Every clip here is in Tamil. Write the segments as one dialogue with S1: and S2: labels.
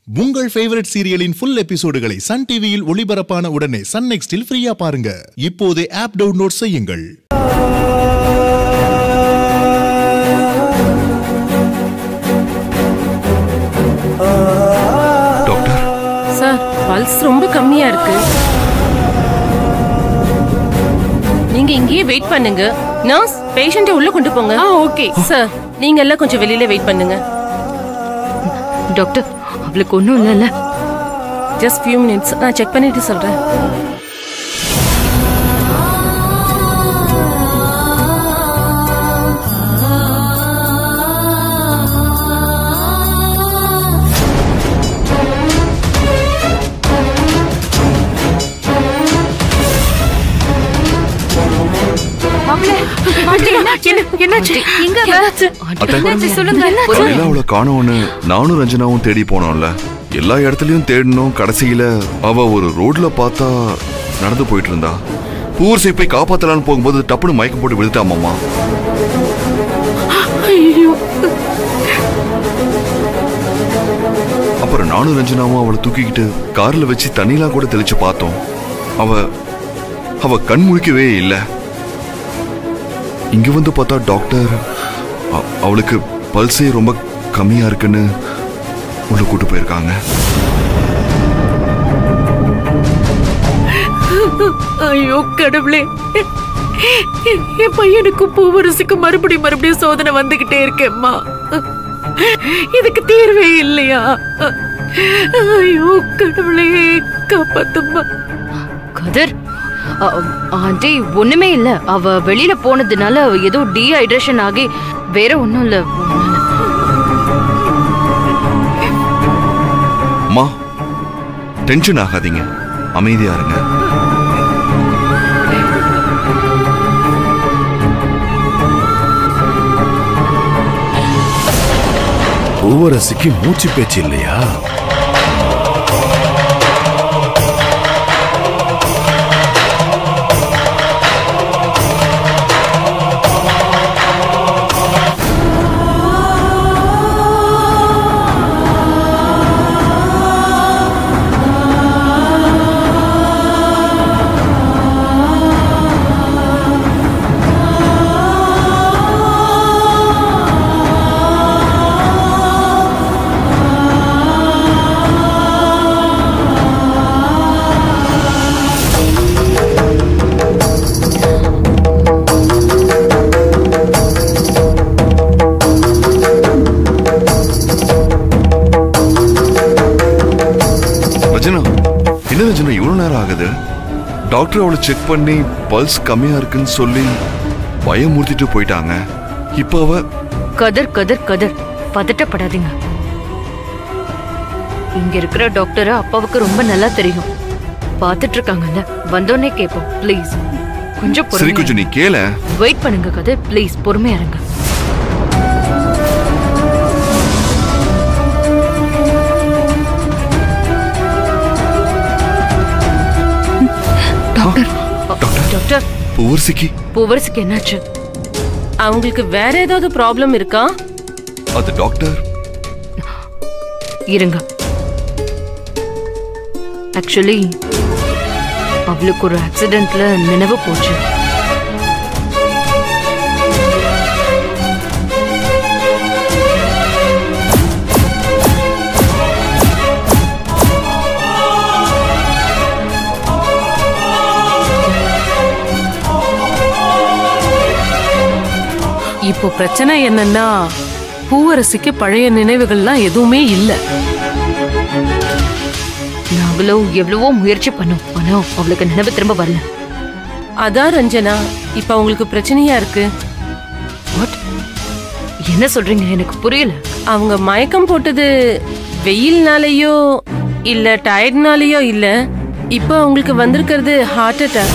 S1: உங்கள் ஃபேவரட் சீரியலின் ஃபுல் எபிசோடுகளை சன் டிவியில் ஒளிபரப்பான உடனே சன் நெக்ஸ்டில் ஃப்ரீயா பாருங்க இப்போதே ஆப் டவுன்லோட் செய்யுங்கள்
S2: டாக்டர்
S3: சார் பல்ஸ் ரொம்ப கம்மியா இருக்கு நீங்க இங்கேயே வெயிட் பண்ணுங்க நர்ஸ் பேஷண்ட்டை உள்ள கொண்டு போங்க ஆ ஓகே சார் நீங்க எல்லாம் கொஞ்சம் வெளியில வெயிட் பண்ணுங்க
S4: டாக்டர் அவளுக்கு ஒன்றும் இல்லைல்ல
S3: ஜஸ்ட் ஃபியூ மினிட்ஸ் நான் செக் பண்ணிட்டு சொல்றேன்
S4: என்னாச்சு எங்க
S2: அத்தை
S4: சொல்லுங்க
S2: காலையில அவளை காணோன்னு நானும் ரஞ்சனாவும் தேடி போனோம்ல எல்லா இடத்துலயும் தேடணும் கடைசியில அவ ஒரு ரோட்ல பார்த்தா நடந்து போயிட்டு இருந்தா பூர்சை போய் காப்பாத்தலான்னு போகும்போது டப்புனு மயக்கம் போட்டு விழுத்தாமாமா அப்புறம் நானும் ரஞ்சனாவும் அவளை தூக்கிக்கிட்டு கார்ல வச்சு தண்ணிலாம் கூட தெளிச்சு பார்த்தோம் அவ அவ கண் முழிக்கவே இல்லை இங்க வந்து பார்த்தா டாக்டர் அ- அவளுக்கு பல்ஸே ரொம்ப கம்மியா இருக்குன்னு உள்ள கூட்டு போயிருக்காங்க
S4: ஐயோ கடவுளே என் பையனுக்கு பூவரசுக்கு மறுபடியும் மறுபடியும் சோதனை வந்துகிட்டே இருக்கேம்மா இதுக்கு தீர்வே இல்லையா ஐயோ கடவுளே காப்பாத்தும்மா
S5: கதிர் அ- ஆண்டி ஒண்ணுமே இல்ல அவ வெளியில போனதுனால ஏதோ டீஹைட்ரேஷன் ஆகி வேற ஒண்ணும் இல்ல
S2: அம்மா டென்ஷன் ஆகாதீங்க அமைதியா இருங்க
S6: பூவரசிக்கு மூச்சு பேச்சு இல்லையா
S2: ரஜனா என்ன ரஜனா இவ்வளவு நேரம் ஆகுது டாக்டர் அவளை செக் பண்ணி பல்ஸ் கம்மியா இருக்குன்னு சொல்லி பயமுறுத்திட்டு போயிட்டாங்க இப்போ அவ
S5: கதிர் கதிர் கதிர் பதட்டப்படாதீங்க இங்க இருக்கிற டாக்டர் அப்பாவுக்கு ரொம்ப நல்லா தெரியும் பாத்துட்டு இருக்காங்கல்ல வந்தோடனே கேப்போம் ப்ளீஸ் கொஞ்சம்
S2: சரி
S5: பொறுமையா
S2: கொஞ்சம் நீ கேள
S5: வெயிட் பண்ணுங்க கதிர் ப்ளீஸ் பொறுமையா இருங்க டாக்டர்
S2: பூவரசிக்கு
S5: பூவரசுக்கு என்னாச்சு
S3: அவங்களுக்கு வேற ஏதாவது ப்ராப்ளம் இருக்கா
S2: அது டாக்டர்
S5: இருங்க ஆக்சுவலி அவளுக்கு ஒரு ஆக்சிடென்ட்ல நினைவு போச்சு
S3: இப்போ பிரச்சனை என்னன்னா பூவரசிக்கு பழைய நினைவுகள்லாம் எதுவுமே இல்ல
S5: நாங்களும் எவ்வளவோ முயற்சி பண்ணோம் ஆனா அவளுக்கு நினைவு திரும்ப வரல
S3: அதான் ரஞ்சனா இப்ப அவங்களுக்கு பிரச்சனையா இருக்கு
S5: வாட் என்ன சொல்றீங்க எனக்கு புரியல
S3: அவங்க மயக்கம் போட்டது வெயில்னாலயோ இல்ல டயர்ட்னாலயோ இல்ல இப்போ அவங்களுக்கு வந்திருக்கிறது ஹார்ட் அட்டாக்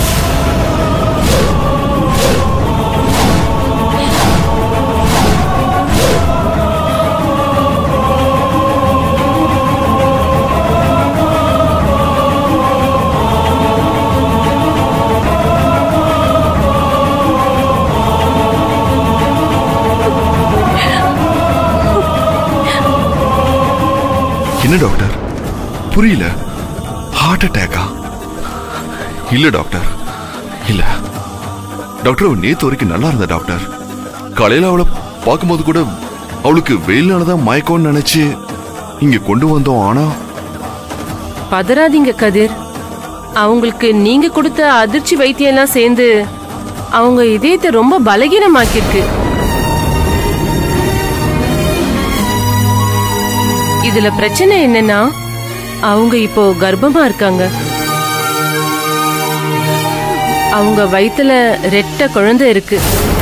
S2: என்ன டாக்டர் புரியல ஹார்ட் அட்டாக்கா இல்ல டாக்டர் இல்ல டாக்டர் அவ நேத்து வரைக்கும் நல்லா இருந்த டாக்டர் காலையில அவளை பார்க்கும்போது கூட அவளுக்கு வெயில்னாலதான் மயக்கம்னு நினைச்சு இங்க கொண்டு வந்தோம் ஆனா
S3: பதறாதீங்க கதிர் அவங்களுக்கு நீங்க கொடுத்த அதிர்ச்சி வைத்தியம் எல்லாம் சேர்ந்து அவங்க இதயத்தை ரொம்ப பலகீனமாக்கிருக்கு இதுல பிரச்சனை என்னன்னா அவங்க இப்போ கர்ப்பமா இருக்காங்க அவங்க வயித்துல ரெட்ட குழந்தை இருக்கு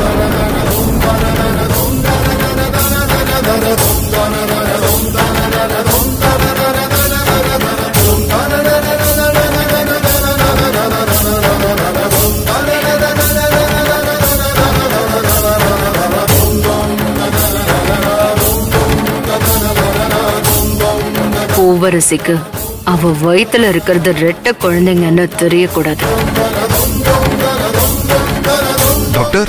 S5: பூவரசிக்கு அவ வயித்துல இருக்கிறது ரெட்ட குழந்தைங்கன்னு தெரியக்கூடாது
S2: டாக்டர்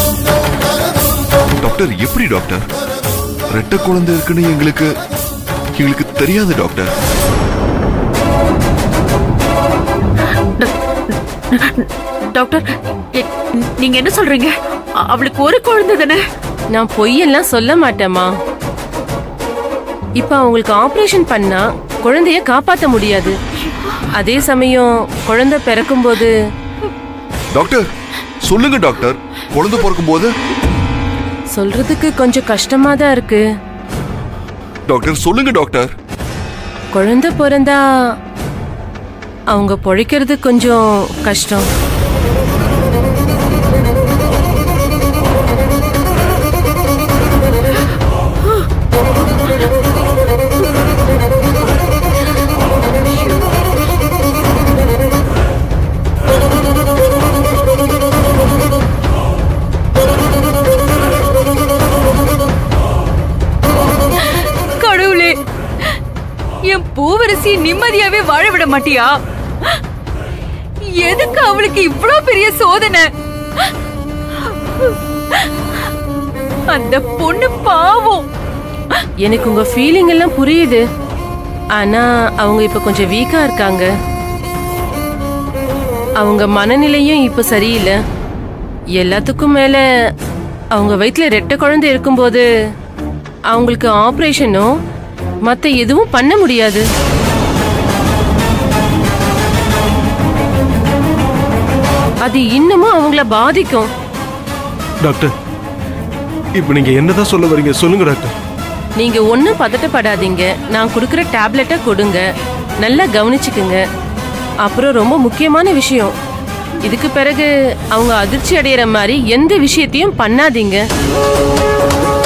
S2: டாக்டர் எப்படி டாக்டர் ரெட்டை குழந்தை இருக்குன்னு எங்களுக்கு எங்களுக்கு தெரியாது டாக்டர்
S4: டாக்டர் எ- நீங்க என்ன சொல்றீங்க அ- அவளுக்கு ஒரு குழந்தை தானே
S3: நான் பொய்யெல்லாம் சொல்ல மாட்டேம்மா இப்ப அவங்களுக்கு ஆபரேஷன் பண்ணா குழந்தைய காப்பாத்த முடியாது அதே சமயம் குழந்தை பிறக்கும்போது
S2: டாக்டர் சொல்லுங்க டாக்டர் குழந்தை பிறக்கும் போது
S3: சொல்றதுக்கு கொஞ்சம் கஷ்டமா தான் இருக்கு
S2: டாக்டர் சொல்லுங்க டாக்டர்
S3: குழந்தை பிறந்தா அவங்க பொழைக்கிறது கொஞ்சம் கஷ்டம்
S5: கடவுளே என் பூவரசி நிம்மதியாவே வாழ விட மாட்டியா எதுக்கு அவளுக்கு இவ்ளோ பெரிய சோதனை அந்த பொண்ணு பாவம்
S3: எனக்கு உங்க ஃபீலிங் எல்லாம் புரியுது ஆனா அவங்க இப்ப கொஞ்சம் வீக்கா இருக்காங்க அவங்க மனநிலையும் இப்ப சரியில்லை எல்லாத்துக்கும் மேல அவங்க வயித்துல ரெட்டை குழந்தை இருக்கும்போது அவங்களுக்கு ஆபரேஷனோ மத்த எதுவும் பண்ண முடியாது அது இன்னமும் அவங்கள பாதிக்கும்
S7: டாக்டர் இப்போ நீங்க என்னதான் சொல்ல வரீங்க சொல்லுங்க டாக்டர்
S3: நீங்க ஒன்றும் பதட்டப்படாதீங்க நான் கொடுக்குற டேப்லெட்டை கொடுங்க நல்லா கவனிச்சுக்குங்க அப்புறம் ரொம்ப முக்கியமான விஷயம் இதுக்கு பிறகு அவங்க அதிர்ச்சி அடையிற மாதிரி எந்த விஷயத்தையும் பண்ணாதீங்க